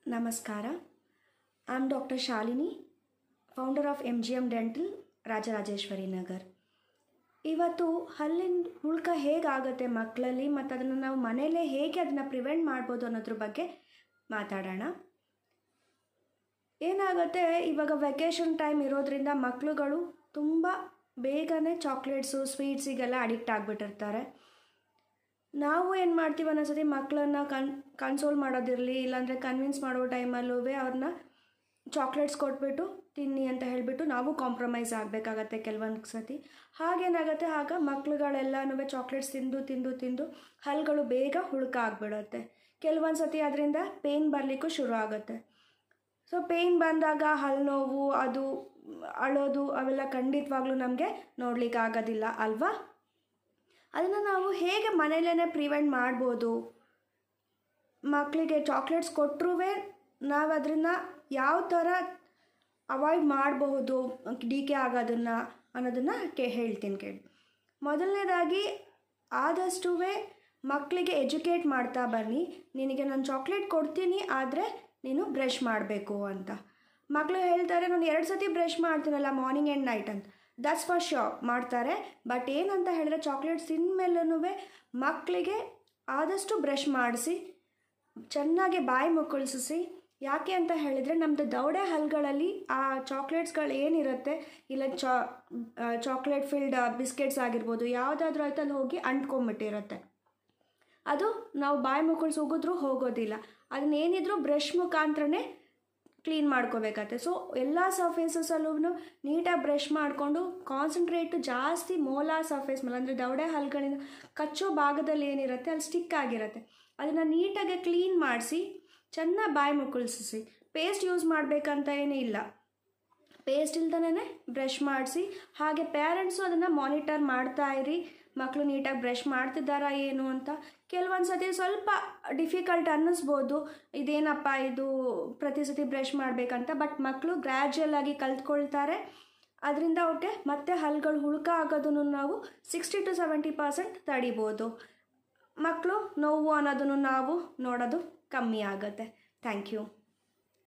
ನಮಸ್ಕಾರ I am doctor Shalini founder of M G M dental Rajarajeshwari Nagar ಇವತ್ತು ಹಲ್ಲಿನ ಉಳ್ಕ ಹೇಗಾಗುತ್ತೆ ಮಕ್ಕಳಲ್ಲಿ ಮತ್ತು ಅದನ್ನು ನಾವು ಮನೆಯಲ್ಲೇ ಹೇಗೆ ಅದನ್ನು ಪ್ರಿವೆಂಟ್ ಮಾಡ್ಬೋದು ಅನ್ನೋದ್ರ ಬಗ್ಗೆ ಮಾತಾಡೋಣ ಏನಾಗುತ್ತೆ ಇವಾಗ ವೆಕೇಷನ್ ಟೈಮ್ ಇರೋದ್ರಿಂದ ಮಕ್ಕಳುಗಳು ತುಂಬ ಬೇಗನೆ ಚಾಕ್ಲೇಟ್ಸು ಸ್ವೀಟ್ಸಿಗೆಲ್ಲ ಅಡಿಕ್ಟ್ ಆಗಿಬಿಟ್ಟಿರ್ತಾರೆ ನಾವು ಏನು ಮಾಡ್ತೀವಿ ಅನ್ನೋಸತಿ ಮಕ್ಕಳನ್ನ ಕನ್ ಕನ್ಸೋಲ್ ಮಾಡೋದಿರಲಿ ಇಲ್ಲಾಂದರೆ ಕನ್ವಿನ್ಸ್ ಮಾಡೋ ಟೈಮಲ್ಲೂ ಅವ್ರನ್ನ ಚಾಕ್ಲೇಟ್ಸ್ ಕೊಟ್ಬಿಟ್ಟು ತಿನ್ನಿ ಅಂತ ಹೇಳಿಬಿಟ್ಟು ನಾವು ಕಾಂಪ್ರಮೈಸ್ ಆಗಬೇಕಾಗತ್ತೆ ಕೆಲವೊಂದು ಸತಿ ಹಾಗೇನಾಗುತ್ತೆ ಆಗ ಮಕ್ಳುಗಳೆಲ್ಲನೂ ಚಾಕ್ಲೇಟ್ಸ್ ತಿಂದು ತಿಂದು ತಿಂದು ಹಲ್ಲುಗಳು ಬೇಗ ಹುಳುಕ ಆಗಿಬಿಡುತ್ತೆ ಕೆಲವೊಂದು ಸತಿ ಅದರಿಂದ ಪೇಯ್ನ್ ಬರಲಿಕ್ಕೂ ಶುರು ಆಗುತ್ತೆ ಸೊ ಪೇಯ್ನ್ ಬಂದಾಗ ಹಲ್ಲು ನೋವು ಅದು ಅಳೋದು ಅವೆಲ್ಲ ಖಂಡಿತವಾಗ್ಲೂ ನಮಗೆ ನೋಡ್ಲಿಕ್ಕೆ ಆಗೋದಿಲ್ಲ ಅಲ್ವಾ ಅದನ್ನು ನಾವು ಹೇಗೆ ಮನೇಲೇ ಪ್ರಿವೆಂಟ್ ಮಾಡ್ಬೋದು ಮಕ್ಕಳಿಗೆ ಚಾಕ್ಲೇಟ್ಸ್ ಕೊಟ್ಟರೂ ನಾವು ಅದನ್ನು ಯಾವ ಥರ ಅವಾಯ್ಡ್ ಮಾಡಬಹುದು ಡಿ ಕೆ ಆಗೋದನ್ನು ಅನ್ನೋದನ್ನು ಕೇ ಹೇಳ್ತೀನಿ ಕೇಳಿ ಮೊದಲನೇದಾಗಿ ಆದಷ್ಟು ಮಕ್ಕಳಿಗೆ ಎಜುಕೇಟ್ ಮಾಡ್ತಾ ಬನ್ನಿ ನಿನಗೆ ನಾನು ಚಾಕ್ಲೇಟ್ ಕೊಡ್ತೀನಿ ಆದರೆ ನೀನು ಬ್ರಷ್ ಮಾಡಬೇಕು ಅಂತ ಮಕ್ಕಳು ಹೇಳ್ತಾರೆ ನಾನು ಎರಡು ಸತಿ ಬ್ರಷ್ ಮಾಡ್ತೀನಲ್ಲ ಮಾರ್ನಿಂಗ್ ಆ್ಯಂಡ್ ನೈಟ್ ಅಂತ ದಟ್ಸ್ ಫಾರ್ ಶೋರ್ ಮಾಡ್ತಾರೆ ಬಟ್ ಏನಂತ ಹೇಳಿದ್ರೆ ಚಾಕ್ಲೇಟ್ಸ್ ತಿಂದಮೇಲೂ ಮಕ್ಕಳಿಗೆ ಆದಷ್ಟು ಬ್ರಷ್ ಮಾಡಿಸಿ ಚೆನ್ನಾಗಿ ಬಾಯಿ ಮುಕ್ಕಳಿಸಿ ಯಾಕೆ ಅಂತ ಹೇಳಿದರೆ ನಮ್ಮದು ದೌಡೆ ಹಲ್ಗಳಲ್ಲಿ ಆ ಚಾಕ್ಲೇಟ್ಸ್ಗಳು ಏನಿರುತ್ತೆ ಇಲ್ಲ ಚಾ ಚಾಕ್ಲೇಟ್ ಫಿಲ್ಡ್ ಬಿಸ್ಕೆಟ್ಸ್ ಆಗಿರ್ಬೋದು ಯಾವುದಾದ್ರೂ ಆಯ್ತು ಅಲ್ಲಿ ಹೋಗಿ ಅಂಟ್ಕೊಂಬಿಟ್ಟಿರುತ್ತೆ ಅದು ನಾವು ಬಾಯಿ ಮುಕ್ಕಳಿಸಿ ಹೋಗಿದ್ರೂ ಹೋಗೋದಿಲ್ಲ ಅದನ್ನೇನಿದ್ರು ಬ್ರಷ್ ಮುಖಾಂತರನೇ ಕ್ಲೀನ್ ಮಾಡ್ಕೋಬೇಕಾಗತ್ತೆ ಸೊ ಎಲ್ಲ ಸರ್ಫೇಸಸಲ್ಲೂ ನೀಟಾಗಿ ಬ್ರಷ್ ಮಾಡಿಕೊಂಡು ಕಾನ್ಸಂಟ್ರೇಟು ಜಾಸ್ತಿ ಮೋಲಾ ಸರ್ಫೇಸ್ ಮೇಲೆ ಅಂದರೆ ದವಡೆ ಹಲ್ಗಳಿಂದ ಕಚ್ಚೋ ಭಾಗದಲ್ಲಿ ಏನಿರುತ್ತೆ ಅಲ್ಲಿ ಸ್ಟಿಕ್ ಆಗಿರುತ್ತೆ ಅದನ್ನು ನೀಟಾಗಿ ಕ್ಲೀನ್ ಮಾಡಿಸಿ ಚೆನ್ನಾಗಿ ಬಾಯಿ ಮುಕ್ಕಳಿಸಿ ಪೇಸ್ಟ್ ಯೂಸ್ ಮಾಡಬೇಕಂತ ಏನೂ ಇಲ್ಲ ಪೇಸ್ಟ್ ಇಲ್ದನೇ ಬ್ರಷ್ ಮಾಡಿಸಿ ಹಾಗೆ ಪೇರೆಂಟ್ಸು ಅದನ್ನು ಮಾನಿಟರ್ ಮಾಡ್ತಾ ಇರಿ ಮಕ್ಕಳು ನೀಟಾಗಿ ಬ್ರಷ್ ಮಾಡ್ತಿದ್ದಾರಾ ಏನು ಅಂತ ಕೆಲವೊಂದು ಸತಿ ಸ್ವಲ್ಪ ಡಿಫಿಕಲ್ಟ್ ಅನ್ನಿಸ್ಬೋದು ಇದೇನಪ್ಪ ಇದು ಪ್ರತಿ ಸತಿ ಬ್ರಷ್ ಮಾಡಬೇಕಂತ ಬಟ್ ಮಕ್ಕಳು ಗ್ರ್ಯಾಜುಯಲ್ ಆಗಿ ಕಲ್ತ್ಕೊಳ್ತಾರೆ ಅದರಿಂದ ಅವ್ರಿಗೆ ಮತ್ತೆ ಹಲ್ಗಳು ಹುಳುಕ ಆಗೋದನ್ನು ನಾವು ಸಿಕ್ಸ್ಟಿ ಟು ಸೆವೆಂಟಿ ಪರ್ಸೆಂಟ್ ತಡಿಬೋದು ಮಕ್ಕಳು ನೋವು ಅನ್ನೋದನ್ನು ನಾವು ನೋಡೋದು ಕಮ್ಮಿ ಆಗುತ್ತೆ ಥ್ಯಾಂಕ್ ಯು